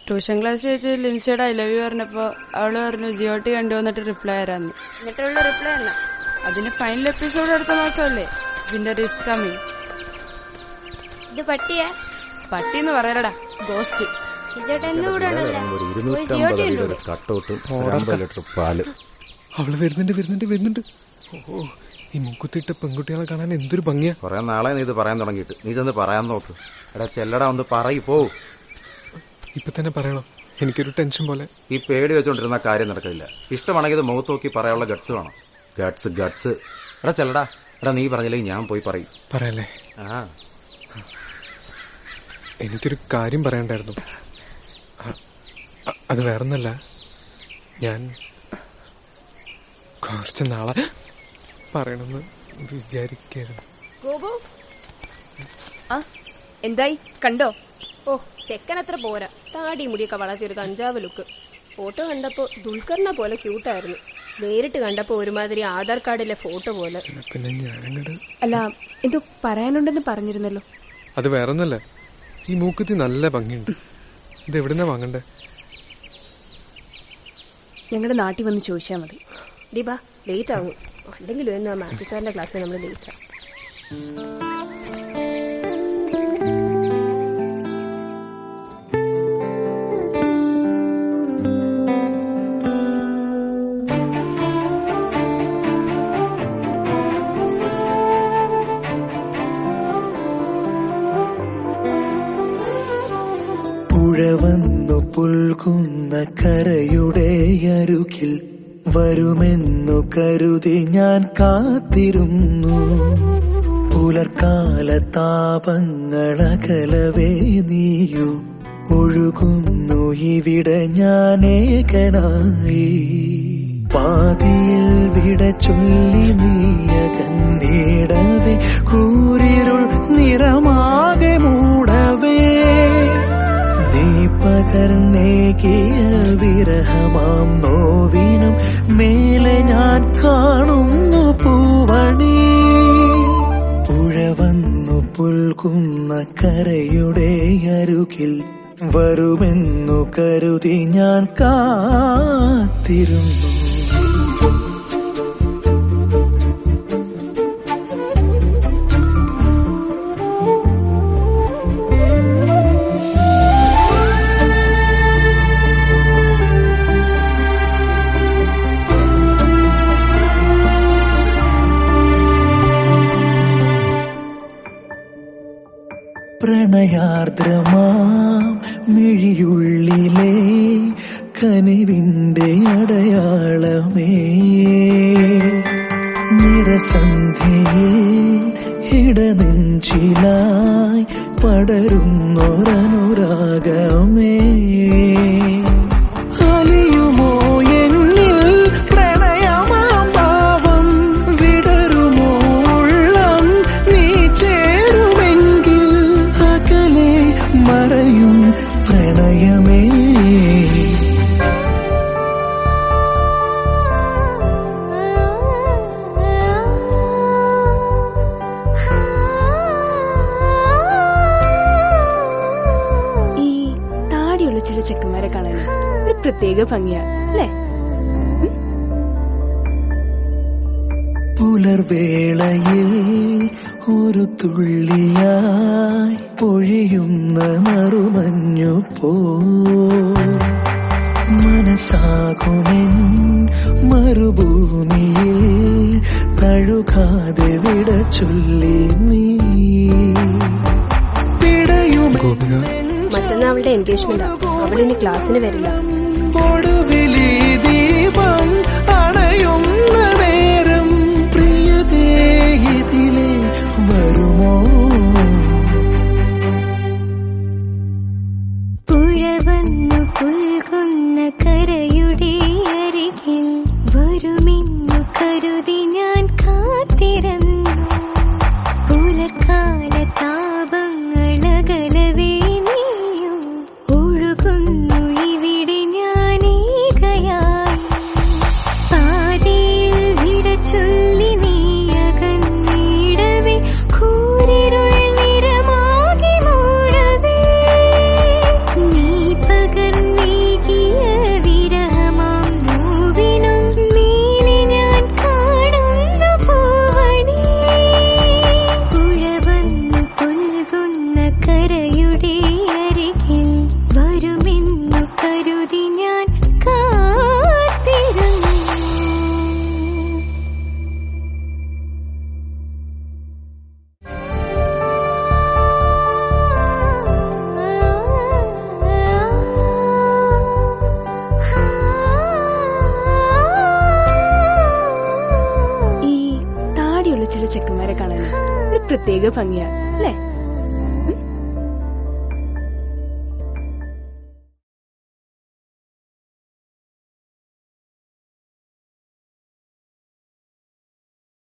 tuition class വെച്ച് ലിൻസിയുടെ I love you പറഞ്ഞപ്പോ അവള് പറഞ്ഞു ജിയോട്ടി കണ്ടു വന്നിട്ട് റിപ്ലൈ തരാന്ന് എന്നിട്ടുള്ള റിപ്ലൈ അല്ല അതിന് ഫൈനൽ എപ്പിസോഡ് അടുത്ത മാസമല്ലേ വിന്റർ ഈസ് കമ്മിങ് ഇത് പട്ടിയാ പട്ടിന്ന് പറയലടാ ഗോസ്റ്റ് ഇതേട്ടാ എന്ന് കൂടെ ഒരു ഒരു ഇരുന്നൂറ്റമ്പത് ജിയോട്ടി അടിയുടെ ഉണ്ടോ ഒരു കട്ടൗട്ടും ഒരു അമ്പത് ലിറ്റർ പാല് അവള് വരുന്നുണ്ട് വരുന്നുണ്ട് വരുന്നുണ്ട് ഓ ഈ മുക്കുത്തിട്ട പെൺകുട്ടികളെ കാണാൻ എന്തൊരു ഭംഗിയാ കുറെ നാളെ നീ ഇത് പറയാൻ തുടങ്ങിയിട്ട് നീ ചെന്ന് പറയാൻ നോക്ക് എടാ ചെല്ലടാ ഒന്ന് പറയ് പോ ഇപ്പൊ തന്നെ പറയണം എനിക്കൊരു ടെൻഷൻ പോലെ ഈ പേടി വെച്ചോണ്ടിരുന്ന കാര്യം നടക്കില്ല ഇഷ്ടമാണെങ്കിൽ ഇത് മുഖത്ത് നോക്കി പറയാനുള്ള ഗട്സ് വേണം ഗട്സ് ഗട്സ് എടാ ചെല്ലടാ എടാ നീ പറഞ്ഞില്ലെങ്കിൽ ഞാൻ പോയി പറയും പറയല്ലേ ആ എനിക്കൊരു കാര്യം പറയണ്ടായിരുന്നു അ- അ- അത് വേറൊന്നല്ല ഞാൻ കുറച്ച് നാളെ പറയണമെന്ന് വിചാരിക്കായിരുന്നു ഗോപു ആ എന്തായി കണ്ടോ ഓ ചെക്കൻ അത്ര പോരാ താടി മുടിയൊക്കെ വളർത്തിയ ഒരു കഞ്ചാവ് ലുക്ക് ഫോട്ടോ കണ്ടപ്പോ ദുൽഖറിനെ പോലെ ക്യൂട്ടായിരുന്നു നേരിട്ട് കണ്ടപ്പോ ഒരുമാതിരി ആധാർ കാർഡിലെ ഫോട്ടോ പോലെ പിന്നെ ഞാനങ്ങട് അല്ല എന്തോ പറയാനുണ്ടെന്ന് പറഞ്ഞിരുന്നല്ലോ അത് വേറൊന്നല്ല ഈ മൂക്കുത്തി നല്ല ഭംഗിയുണ്ട് ഇത് എവിടുന്നാ വാങ്ങണ്ടേ ഞങ്ങളുടെ നാട്ടിൽ വന്ന് ചോദിച്ചാൽ മതി ഡിബാ ലേറ്റ് ആവും അല്ലെങ്കിൽ എന്ന് മാത്യു സാറിന്റെ ക്ലാസ്സിൽ നമ്മൾ ലേറ്റ് ആവും പുഴവന്നു പുൽകുന്ന കരയുടെ അരുകിൽ വരുമെന്നു കരുതി ഞാൻ കാത്തിരുന്നു പുലർക്കാല താപങ്ങളകലവേ നീയു ഒഴുകുന്നു ഇവിടെ ഞാൻ ഏകനായി പാതിയിൽ വിട ചൊല്ലി നീയകന്നിടവേ കൂരിരുൾ നിറമാകെ മൂടവേ നീ പകർന്നേകിയ വിരഹമാം നോവിനും മേലെ ഞാൻ കാണുന്നു പൂവണി പുഴ വന്നു പുൽകുന്ന കരയുടെ അരുകിൽ വരുമെന്നു കരുതി ഞാൻ കാത്തിരുന്നു പ്രണയാർദ്രമാം മിഴിയുള്ളിലെ കനിവിന്റെ അടയാളമേ നിറസന്ധ്യയിൽ ഇടനെഞ്ചിലായി പടരുന്നൊരനുരാഗമേ അലിയുമോ എന്നിൽ പ്രണയമാം ഭാവം വിടരുമോ ഉള്ളം നീ ചേരുമെങ്കിൽ അകലെ മറയും പ്രണയമേ ഈ താടിയുള്ള ചില ചെക്കന്മാരെ കാണാൻ ഒരു പ്രത്യേക ഭംഗിയാ അല്ലേ പുലർവേളയിൽ ഒരു തുള്ളിയായി പൊഴിയുന്ന നറുമഞ്ഞു പോ മനസ്സാകുമെൻ മരുഭൂമിയിൽ തഴുകാതെ വിട ചൊല്ലി നീ പിടയും ഗോപിക മറ്റന്നാ അവളുടെ എൻഗേജ്മെന്റാ അവളിനി ക്ലാസ്സിന് വരില്ല ഒടുവിലി ദീപം അണയുന്ന നേരം പ്രിയതേ ഇതിലെ വരുമോ പുഴവന്നു പുൽകുന്ന കരയുടെ അരികിൽ വരുമെന്നു കരുതി ഞാൻ കാത്തിരുന്നു പുലർക്കാല താപങ്ങളകലവേ നീയും ഒഴുകുന്നു ഇവിടെ ഞാനീകയായി പ്രത്യേക ഭംഗിയാണ് അല്ലേ